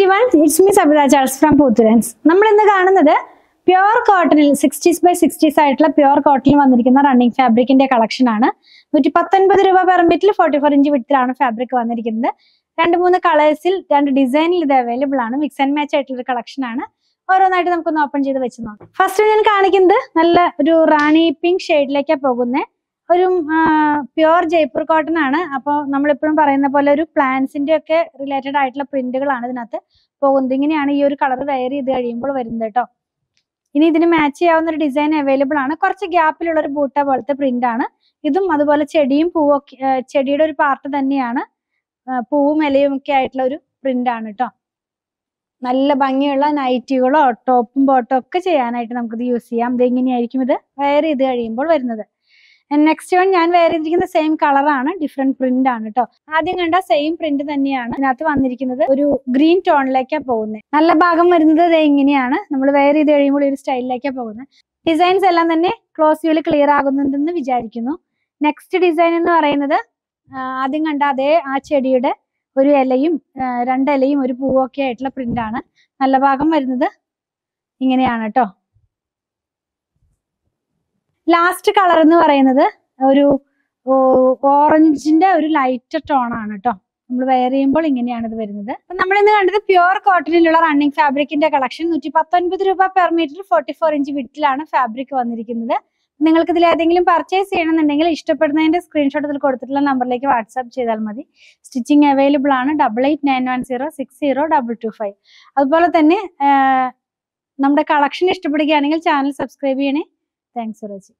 one it's me Sabitha Charles from പൂത്തുരൻസ് നമ്മൾ ഇന്ന് കാണുന്നത് പ്യുവർ കോട്ടണിൽ സിക്സ്റ്റീസ് ബൈ സിക്സ്റ്റീസ് ആയിട്ടുള്ള പ്യുവർ കോട്ടണിൽ വന്നിരിക്കുന്ന റണ്ണിങ് ഫാബ്രിക്കിന്റെ കളക്ഷൻ ആണ് നൂറ്റി പത്തൊൻപത് രൂപ പെർ മീറ്ററിൽ ഫോർട്ടി ഫോർ ഇഞ്ച് വിട്ടിലാണ് ഫാബ്രിക് വന്നിരിക്കുന്നത് രണ്ട് മൂന്ന് കളേഴ്സിൽ രണ്ട് ഡിസൈനിൽ ഇത് അവൈലബിൾ ആണ് മിക്സ് ആൻഡ് മാച്ച് ആയിട്ടുള്ള ഒരു കളക്ഷൻ ആണ് ഓരോന്നായിട്ട് നമുക്കൊന്ന് ഓപ്പൺ ചെയ്ത് വെച്ച് നോക്കാം ഫസ്റ്റ് ഞാൻ കാണിക്കുന്നത് നല്ല ഒരു റാണി പിങ്ക് ഷെയ്ഡിലേക്കാണ് പോകുന്നത് ഒരു പ്യുവർ ജയ്പൂർ കോട്ടൺ ആണ് അപ്പോൾ നമ്മളിപ്പോഴും പറയുന്ന പോലെ ഒരു പ്ലാന്റ്സിന്റെ ഒക്കെ റിലേറ്റഡ് ആയിട്ടുള്ള പ്രിന്റുകളാണ് ഇതിനകത്ത് പോകുന്നത് ഇങ്ങനെയാണ് ഈ ഒരു കളർ വെയർ ചെയ്ത് കഴിയുമ്പോൾ വരുന്നത് കേട്ടോ ഇനി ഇതിന് മാച്ച് ചെയ്യാവുന്ന ഒരു ഡിസൈൻ അവൈലബിൾ ആണ് കുറച്ച് ഗ്യാപ്പിലുള്ള ഒരു ബൂട്ട പോലത്തെ പ്രിന്റ് ആണ് ഇതും അതുപോലെ ചെടിയും പൂവൊക്കെ ആ, ചെടിയുടെ ഒരു പാർട്ട് തന്നെയാണ് ആ, പൂവും ഇലയും ഒക്കെ ആയിട്ടുള്ള ഒരു പ്രിന്റ് ആണ് കേട്ടോ നല്ല ഭംഗിയുള്ള നൈറ്റികളോ ടോപ്പും ബോട്ടോ ഒക്കെ ചെയ്യാനായിട്ട് നമുക്കിത് യൂസ് ചെയ്യാം ഇത് ഇങ്ങനെയായിരിക്കും ഇത് വെയർ ചെയ്ത് കഴിയുമ്പോൾ വരുന്നത് നെക്സ്റ്റ് വൺ ഞാൻ വെയർ ചെയ്തിരിക്കുന്ന സെയിം കളറാണ് ഡിഫറെന്റ് പ്രിന്റ് ആണ് കേട്ടോ ആദ്യം കണ്ട സെയിം പ്രിന്റ് തന്നെയാണ് ഇതിനകത്ത് വന്നിരിക്കുന്നത് ഒരു ഗ്രീൻ ടോണിലേക്കാണ് പോകുന്നത് നല്ല ഭാഗം വരുന്നത് ദേ ഇങ്ങനെയാണ് നമ്മൾ വെയർ ചെയ്ത് കഴിയുമ്പോൾ ഈ ഒരു സ്റ്റൈലിലേക്കാണ് പോകുന്നത് ഡിസൈൻസ് എല്ലാം തന്നെ ക്ലോസ് വ്യൂവിൽ ക്ലിയർ ആകുന്നുണ്ടെന്ന് വിചാരിക്കുന്നു നെക്സ്റ്റ് ഡിസൈൻ എന്ന് പറയുന്നത് ആ, ആദ്യം കണ്ട അതേ ആ ചെടിയുടെ ഒരു ഇലയും ആ, രണ്ട് ഇലയും ഒരു പൂവും ഒക്കെ ആയിട്ടുള്ള പ്രിന്റ് ആണ് നല്ല ഭാഗം വരുന്നത് ഇങ്ങനെയാണ് കേട്ടോ ലാസ്റ്റ് കളർ എന്ന് പറയുന്നത് ഒരു ഓറഞ്ചിന്റെ ഒരു ലൈറ്റ് ടോൺ ആണ് കേട്ടോ നമ്മൾ വെയർ ചെയ്യുമ്പോൾ ഇങ്ങനെയാണ് ഇത് വരുന്നത് അപ്പൊ നമ്മൾ ഇന്ന് കണ്ടത് പ്യുവർ കോട്ടണിലുള്ള റണ്ണിങ് ഫാബ്രിക്കിന്റെ കളക്ഷൻ നൂറ്റി പത്തൊൻപത് രൂപ per metre forty four inch വിട്ടിലാണ് ഫാബ്രിക് വന്നിരിക്കുന്നത് നിങ്ങൾക്ക് ഇതിൽ ഏതെങ്കിലും പർച്ചേസ് ചെയ്യണമെന്നുണ്ടെങ്കിൽ ഇഷ്ടപ്പെടുന്നതിന്റെ സ്ക്രീൻഷോട്ട് ഇതിൽ കൊടുത്തിട്ടുള്ള നമ്പറിലേക്ക് വാട്സാപ്പ് ചെയ്താൽ മതി സ്റ്റിച്ചിങ് അവൈലബിൾ ആണ് double eight nine one zero six zero double two five അതുപോലെ തന്നെ ആ, നമ്മുടെ കളക്ഷൻ ഇഷ്ടപ്പെടുകയാണെങ്കിൽ ചാനൽ സബ്സ്ക്രൈബ് ചെയ്യണേ താങ്ക്സ് ഫോർ വാച്ചിങ്